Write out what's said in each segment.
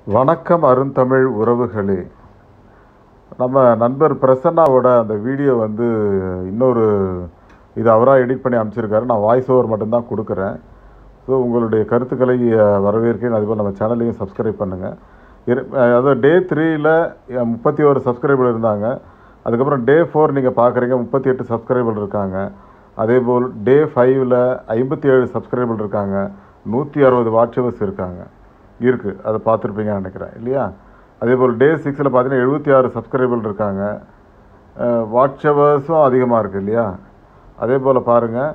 வணக்கம் அருந்தமிழ் உறவுகளே நம்ம நண்பர் பிரசன்னாவோட அந்த வீடியோ வந்து இன்னொரு இது அவராக எடிட் பண்ணி அமைச்சிருக்காரு நான் வாய்ஸ் ஓவர் மட்டும்தான் கொடுக்குறேன் ஸோ உங்களுடைய கருத்துக்களை அஹ், வரவேற்கிறேன் அதுபோல் நம்ம சேனலையும் சப்ஸ்கிரைப் பண்ணுங்கள் இரு அதாவது டே த்ரீயில் முப்பத்தி ஒரு சப்ஸ்கிரைபர் இருந்தாங்க அதுக்கப்புறம் டே ஃபோர் நீங்கள் பார்க்குறீங்க முப்பத்தி எட்டு சப்ஸ்கிரைபர் இருக்காங்க அதேபோல் டே ஃபைவ்ல ஐம்பத்தி ஏழு சப்ஸ்கிரைபர் இருக்காங்க நூற்றி அறுபது வாட்சவர்ஸ் இருக்காங்க இருக்குது அதை பார்த்துருப்பீங்கன்னு நினைக்கிறேன் இல்லையா அதேபோல் டே சிக்ஸில் பார்த்தீங்கன்னா எழுபத்தி ஆறு சப்ஸ்கிரைபர் இருக்காங்க வாட்சவர்ஸும் அதிகமாக இருக்குது இல்லையா அதே போல் பாருங்கள்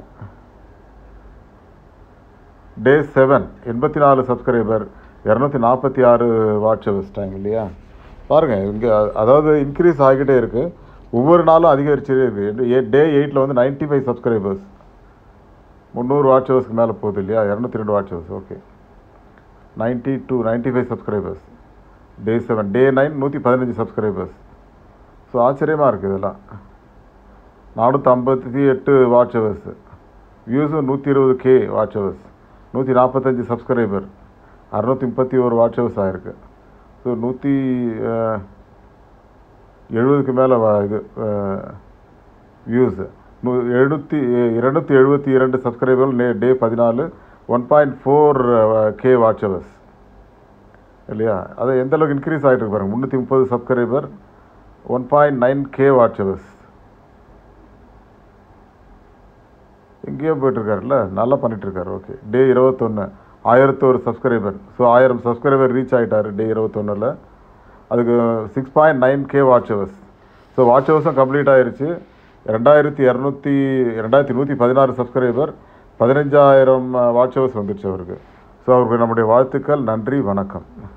டே செவன் எண்பத்தி நாலு சப்ஸ்கிரைபர் இரநூத்தி நாற்பத்தி ஆறு வாட்சவர்ஸ் டைம் இல்லையா பாருங்கள் இங்கே அதாவது இன்க்ரீஸ் ஆகிக்கிட்டே இருக்குது ஒவ்வொரு நாளும் அதிகரிச்சுட்டே இருக்குது டே எயிட்டில் வந்து 95 ஃபைவ் சப்ஸ்கிரைபர்ஸ் முந்நூறு வாட்சவர்ஸ்க்கு மேலே போகுது இல்லையா இரநூத்தி ரெண்டு watch hours okay ninety two ninety five subscribers day seven day nine நூற்றி பதினஞ்சு சப்ஸ்கிரைபர்ஸ் ஸோ ஆச்சரியமாக இருக்குது இதெல்லாம் நானூற்றி ஐம்பத்தி எட்டு வாட்சவர்ஸ் வியூஸும் நூற்றி இருபது கே வாட்சவர்ஸ் நூற்றி நாற்பத்தஞ்சு சப்ஸ்கிரைபர் அறநூற்றி முப்பத்தி ஒரு வாட்சவர்ஸ் ஆகிருக்கு ஸோ நூற்றி எழுபதுக்கு மேலே இது வியூஸு நூ எழுநூற்றி இருநூத்தி எழுபத்தி இரண்டு சப்ஸ்கிரைபர் நே டே பதினாலு one point four K watch hours இல்லையா அது எந்த அளவுக்கு இன்க்ரீஸ் ஆகிட்டு இருக்கு பாருங்க முந்நூற்றி முப்பது subscriber one point nine K watch hours எங்கேயோ போயிட்டுருக்காருல்ல நல்லா பண்ணிகிட்ருக்காரு ஓகே டே இருபத்தொன்று ஆயிரத்தோரு சப்ஸ்கிரைபர் ஸோ ஆயிரம் சப்ஸ்கிரைபர் ரீச் ஆகிட்டார் டே இருபத்தொன்னில் அதுக்கு six point nine K watch hours so வாட்சவர்ஸும் கம்ப்ளீட் ஆயிருச்சு ரெண்டாயிரத்தி இரநூத்தி ரெண்டாயிரத்தி நூற்றி பதினாறு சப்ஸ்கிரைபர் பதினஞ்சாயிரம் வாட்சவர்ஸ் வந்துருச்சு அவருக்கு ஸோ அவருக்கு நம்முடைய வாழ்த்துக்கள் நன்றி வணக்கம்